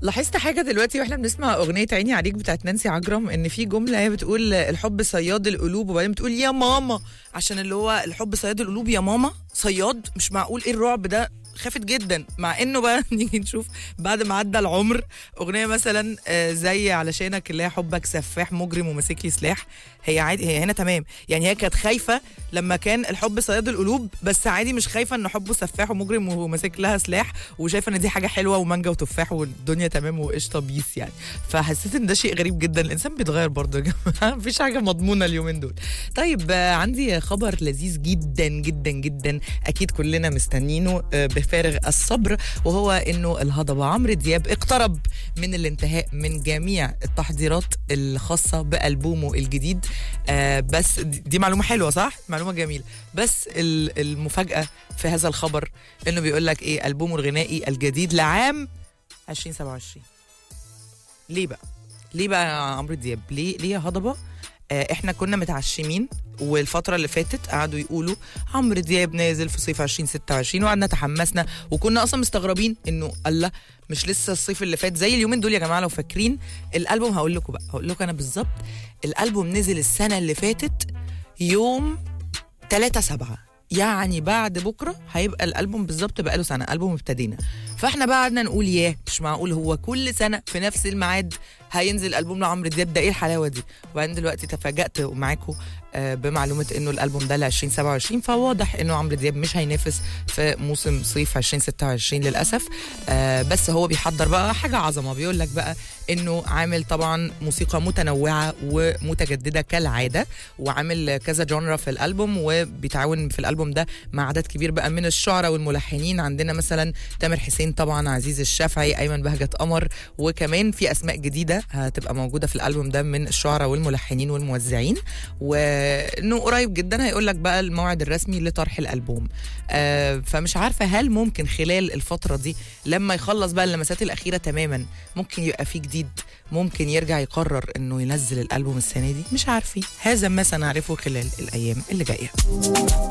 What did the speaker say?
لاحظت حاجة دلوقتي واحنا بنسمع أغنية عيني عليك بتاعت نانسي عجرم إن في جملة هي بتقول الحب صياد القلوب وبعدين بتقول يا ماما عشان اللي هو الحب صياد القلوب يا ماما صياد مش معقول إيه الرعب ده خافت جدا مع انه بقى نيجي نشوف بعد ما عدى العمر اغنيه مثلا آه، زي علشانك اللي هي حبك سفاح مجرم وماسك لي سلاح هي عادي هي هنا تمام يعني هي كانت خايفه لما كان الحب صياد القلوب بس عادي مش خايفه ان حبه سفاح ومجرم وماسك لها سلاح وشايفه ان دي حاجه حلوه ومانجا وتفاح والدنيا تمام وقشطه بيس يعني فحسيت ان ده شيء غريب جدا الانسان بيتغير برضه يا جماعه مفيش حاجه مضمونه اليومين دول طيب آه، عندي خبر لذيذ جدا جدا جدا اكيد كلنا مستنينه آه، بفارغ الصبر وهو انه الهضبه عمرو دياب اقترب من الانتهاء من جميع التحضيرات الخاصه بالبومه الجديد آه، بس دي دي معلومه حلوه صح معلومه جميله بس ال- المفاجاه في هذا الخبر انه بيقول لك ايه البومه الغنائي الجديد لعام 2027 ليه بقى ليه بقى يا عمرو دياب ليه ليه يا هضبه آه، احنا كنا متعشمين والفتره اللي فاتت قعدوا يقولوا عمرو دياب نازل في صيف 2026 وقعدنا تحمسنا وكنا اصلا مستغربين انه الله مش لسه الصيف اللي فات زي اليومين دول يا جماعه لو فاكرين الالبوم هقول لكم بقى هقول لكم انا بالظبط الالبوم نزل السنه اللي فاتت يوم 3 7 يعني بعد بكره هيبقى الالبوم بالظبط بقى له سنه البوم ابتدينا فاحنا بقى قعدنا نقول ياه مش معقول هو كل سنه في نفس الميعاد هينزل البوم لعمرو دياب ده ايه الحلاوه دي وبعدين دلوقتي تفاجات معاكم آه، بمعلومه انه الالبوم ده ل 2027 فواضح انه عمرو دياب مش هينافس في موسم صيف 2026 للاسف آه، بس هو بيحضر بقى حاجه عظمه بيقول لك بقى انه عامل طبعا موسيقى متنوعه ومتجدده كالعاده وعامل كذا جونرا في الالبوم وبيتعاون في الالبوم ده مع عدد كبير بقى من الشعراء والملحنين عندنا مثلا تامر حسين طبعا عزيز الشافعي ايمن بهجت قمر وكمان في اسماء جديده هتبقى موجوده في الالبوم ده من الشعراء والملحنين والموزعين وانه قريب جدا هيقول لك بقى الموعد الرسمي لطرح الالبوم آه فمش عارفه هل ممكن خلال الفتره دي لما يخلص بقى اللمسات الاخيره تماما ممكن يبقى في جديد ممكن يرجع يقرر انه ينزل الالبوم السنه دي مش عارفين هذا ما سنعرفه خلال الايام اللي جايه